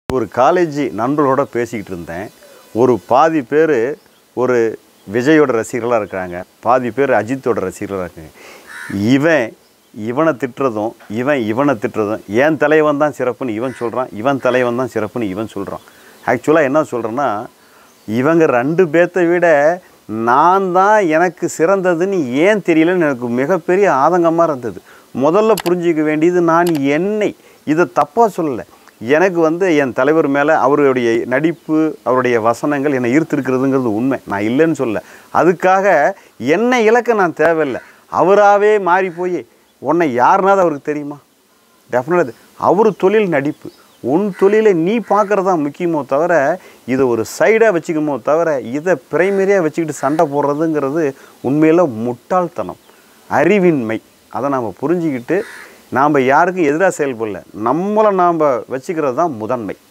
ஒரு காலேஜ் நண்பர்களோட பேசிக்கிட்டு இருந்தேன் ஒரு பாதி பேர் ஒரு விஜயோட ரசிகர்களாக இருக்கிறாங்க பாதி பேர் அஜித்தோட ரசிகர்களாக இருக்காங்க இவன் இவனை திட்டுறதும் இவன் இவனை திட்டுறதும் என் தலைவன் தான் சிறப்புன்னு இவன் சொல்கிறான் இவன் தலைவன் தான் சிறப்புன்னு இவன் சொல்கிறான் ஆக்சுவலாக என்ன சொல்கிறேன்னா இவங்க ரெண்டு பேர்த்தை விட நான் தான் எனக்கு சிறந்ததுன்னு ஏன் தெரியலன்னு எனக்கு மிகப்பெரிய ஆதங்கமாக இருந்தது முதல்ல புரிஞ்சிக்க வேண்டியது நான் என்னை இதை தப்பாக சொல்லலை எனக்கு வந்து என் தலைவர் மேலே அவருடைய நடிப்பு அவருடைய வசனங்கள் என்னை ஈர்த்திருக்கிறதுங்கிறது உண்மை நான் இல்லைன்னு சொல்ல அதுக்காக என்னை இழக்க நான் தேவையில்லை அவராகவே மாறி போய் உன்னை யாருனாவது அவருக்கு தெரியுமா டெஃபினட் அவர் தொழில் நடிப்பு உன் தொழிலை நீ பார்க்குறது தான் முக்கியமோ தவிர இதை ஒரு சைடாக வச்சுக்கமோ தவிர இதை பிரைமரியாக வச்சுக்கிட்டு சண்டை போடுறதுங்கிறது உண்மையில் முட்டாள்தனம் அறிவின்மை அதை நாம் புரிஞ்சுக்கிட்டு நாம் யாருக்கும் எதிராக செயல்படல நம்மளை நாம் வச்சுக்கிறது தான் முதன்மை